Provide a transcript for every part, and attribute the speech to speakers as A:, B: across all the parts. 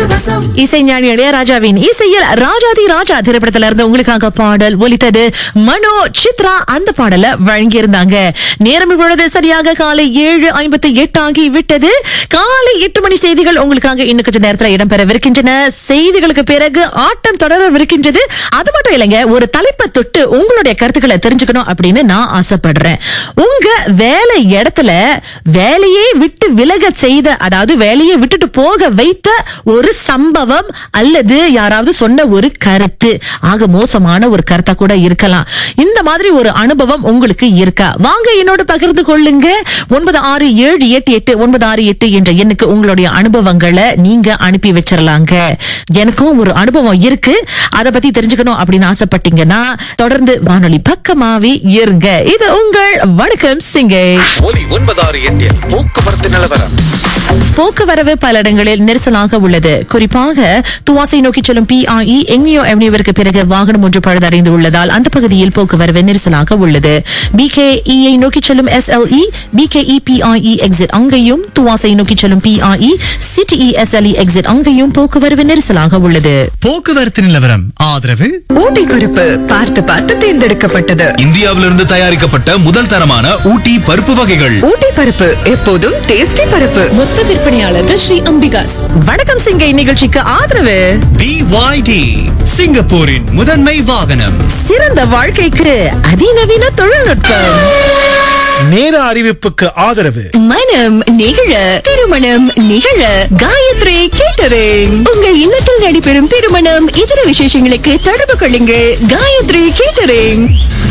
A: இசைஞானி இளையராஜாவின் இசையில் ராஜாதி ராஜா திரைப்படத்துல இருந்து உங்களுக்காக பாடல் ஒலித்தது மனோ சித்ரா அந்த பாடல வழங்கியிருந்தாங்க நேரம் இப்பொழுது சரியாக காலை ஏழு ஐம்பத்தி எட்டு ஆகி விட்டது காலை எட்டு மணி செய்திகள் உங்களுக்காக இன்னும் கொஞ்ச நேரத்துல இடம்பெறவிருக்கின்றன செய்திகளுக்கு பிறகு ஆட்டம் தொடரவிருக்கின்றது அது மட்டும் இல்லைங்க ஒரு தலைப்பை தொட்டு உங்களுடைய கருத்துக்களை தெரிஞ்சுக்கணும் அப்படின்னு நான் ஆசைப்படுறேன் உங்க வேலை இடத்துல வேலையே விட்டு விலக செய்த அதாவது வேலையை விட்டுட்டு போக வைத்த ஒரு சம்பவம் அல்லது யாராவது சொன்ன ஒரு கருத்து ஆக மோசமான ஒரு கருத்தா கூட இருக்கலாம் இந்த மாதிரி ஒரு அனுபவம் உங்களுக்கு இருக்கா வாங்க என்னோட பகிர்ந்து கொள்ளுங்க ஒன்பது ஆறு ஏழு எட்டு எட்டு ஒன்பது ஆறு எட்டு என்ற எண்ணுக்கு உங்களுடைய அனுபவங்களை நீங்க அனுப்பி வச்சிடலாங்க எனக்கும் ஒரு அனுபவம் இருக்கு அதை பத்தி தெரிஞ்சுக்கணும் அப்படின்னு ஆசைப்பட்டீங்கன்னா தொடர்ந்து வானொலி பக்கமாவே இருங்க இது உங்கள் வணக்கம் சிங்கை
B: ஒலி ஒன்பதாறு எட்டில் போக்குவரத்து நிலவரம்
A: போக்குவரவு பல இடங்களில் நெரிசலாக உள்ளது குறிப்பாக துவாசை நோக்கி செல்லும் பிஐஇ எங்னியோ அவென்யூவிற்கு பிறகு வாகனம் ஒன்று பழுதடைந்து உள்ளதால் அந்த பகுதியில் போக்குவரவு நெரிசலாக உள்ளது பிகேஇஐ நோக்கி செல்லும் எஸ்எல்இ பிகேஇ பிஐஇ எக்ஸிட் அங்கேயும் துவாசை நோக்கி செல்லும் பிஐஇ சிடிஇ எஸ்எல்இ எக்ஸிட் அங்கேயும் போக்குவரவு நெரிசலாக உள்ளது
C: போக்குவரத்து நிலவரம் ஆதரவு
D: ஊட்டி பருப்பு பார்த்து பார்த்து தேர்ந்தெடுக்கப்பட்டது
E: இந்தியாவிலிருந்து தயாரிக்கப்பட்ட முதல் தரமான ஊட்டி பருப்பு வகைகள்
D: ஊட்டி பருப்பு எப்போதும் டேஸ்டி பருப்பு
F: மொத்த விற்பனையாளர்கள் ஸ்ரீ அம்பிகாஸ்
A: வணக்கம் சிங்கை நிகழ்ச்சிக்கு ஆதரவு
C: பிஒய்டி சிங்கப்பூரின் முதன்மை வாகனம்
A: சிறந்த வாழ்க்கைக்கு அதிநவீன தொழில்நுட்பம்
G: நேர அறிவிப்புக்கு ஆதரவு
A: மனம் நிகழ திருமணம் நிகழ காயத்ரி கேட்டரிங் உங்கள் இல்லத்தில் நடைபெறும் திருமணம் இதர விசேஷங்களுக்கு தொடர்பு கொள்ளுங்கள் காயத்ரி கேட்டரிங்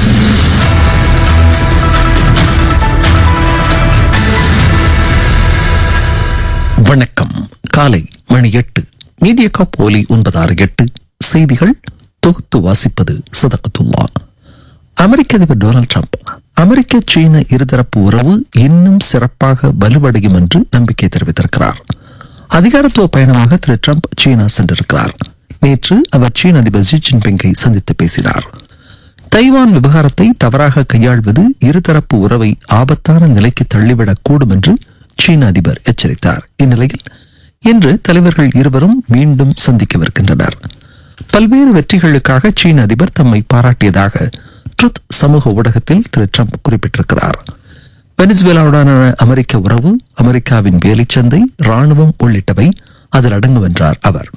H: வணக்கம் காலை மணி எட்டு மீடியா போலி ஒன்பதாறு எட்டு செய்திகள் தொகுத்து வாசிப்பது சதகத்துல்லா அமெரிக்க அதிபர் டொனால்ட் ட்ரம்ப் அமெரிக்க சீன இருதரப்பு உறவு இன்னும் சிறப்பாக வலுவடையும் என்று நம்பிக்கை தெரிவித்திருக்கிறார் அதிகாரத்துவ பயணமாக திரு ட்ரம்ப் சீனா சென்றிருக்கிறார் நேற்று அவர் சீன அதிபர் ஜி ஜின்பிங்கை சந்தித்து பேசினார் தைவான் விவகாரத்தை தவறாக கையாள்வது இருதரப்பு உறவை ஆபத்தான நிலைக்கு தள்ளிவிடக் கூடும் என்று சீன அதிபர் எச்சரித்தார் இந்நிலையில் இன்று தலைவர்கள் இருவரும் மீண்டும் சந்திக்கவிருக்கின்றனர் பல்வேறு வெற்றிகளுக்காக சீன அதிபர் தம்மை பாராட்டியதாக ட்ருத் சமூக ஊடகத்தில் திரு ட்ரம்ப் குறிப்பிட்டிருக்கிறார் வெனிசுவேலாவுடனான அமெரிக்க உறவு அமெரிக்காவின் வேலைச்சந்தை ராணுவம் உள்ளிட்டவை அதில் அடங்கும் என்றார் அவர்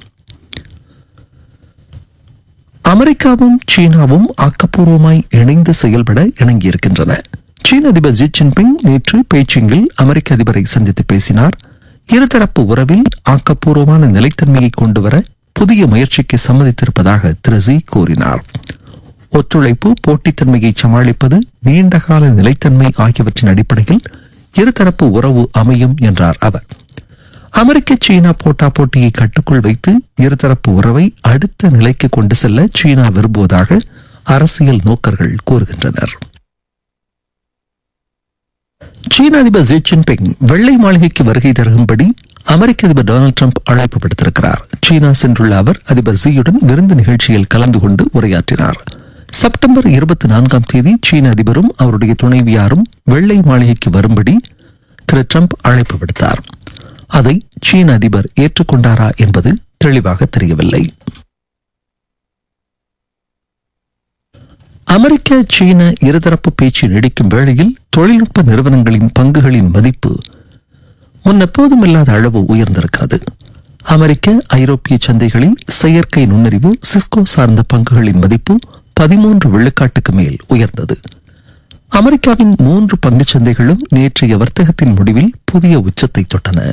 H: அமெரிக்காவும் சீனாவும் ஆக்கப்பூர்வமாய் இணைந்து செயல்பட இணங்கியிருக்கின்றன சீன அதிபர் ஜி ஜின்பிங் நேற்று பெய்ஜிங்கில் அமெரிக்க அதிபரை சந்தித்து பேசினார் இருதரப்பு உறவில் ஆக்கப்பூர்வமான நிலைத்தன்மையை கொண்டுவர புதிய முயற்சிக்கு சம்மதித்திருப்பதாக திரு ஜி கூறினார் ஒத்துழைப்பு போட்டித்தன்மையை சமாளிப்பது நீண்டகால நிலைத்தன்மை ஆகியவற்றின் அடிப்படையில் இருதரப்பு உறவு அமையும் என்றார் அவர் அமெரிக்க சீனா போட்டா போட்டியை கட்டுக்குள் வைத்து இருதரப்பு உறவை அடுத்த நிலைக்கு கொண்டு செல்ல சீனா விரும்புவதாக அரசியல் நோக்கர்கள் கூறுகின்றனர் சீன அதிபர் ஜி ஜின்பிங் வெள்ளை மாளிகைக்கு வருகை தருகும்படி அமெரிக்க அதிபர் டொனால்டு ட்ரம்ப் அழைப்பு விடுத்திருக்கிறார் சீனா சென்றுள்ள அவர் அதிபர் ஜியுடன் விருந்து நிகழ்ச்சியில் கலந்து கொண்டு உரையாற்றினார் செப்டம்பர் இருபத்தி நான்காம் தேதி சீன அதிபரும் அவருடைய துணைவியாரும் வெள்ளை மாளிகைக்கு வரும்படி திரு ட்ரம்ப் அழைப்பு விடுத்தார் அதை சீன அதிபர் ஏற்றுக்கொண்டாரா என்பது தெளிவாக தெரியவில்லை அமெரிக்க சீன இருதரப்பு பேச்சு நீடிக்கும் வேளையில் தொழில்நுட்ப நிறுவனங்களின் பங்குகளின் மதிப்பு முன்னெப்போதும் இல்லாத அளவு உயர்ந்திருக்கிறது அமெரிக்க ஐரோப்பிய சந்தைகளில் செயற்கை நுண்ணறிவு சிஸ்கோ சார்ந்த பங்குகளின் மதிப்பு பதிமூன்று விழுக்காட்டுக்கு மேல் உயர்ந்தது அமெரிக்காவின் மூன்று பங்குச் சந்தைகளும் நேற்றைய வர்த்தகத்தின் முடிவில் புதிய உச்சத்தை தொட்டன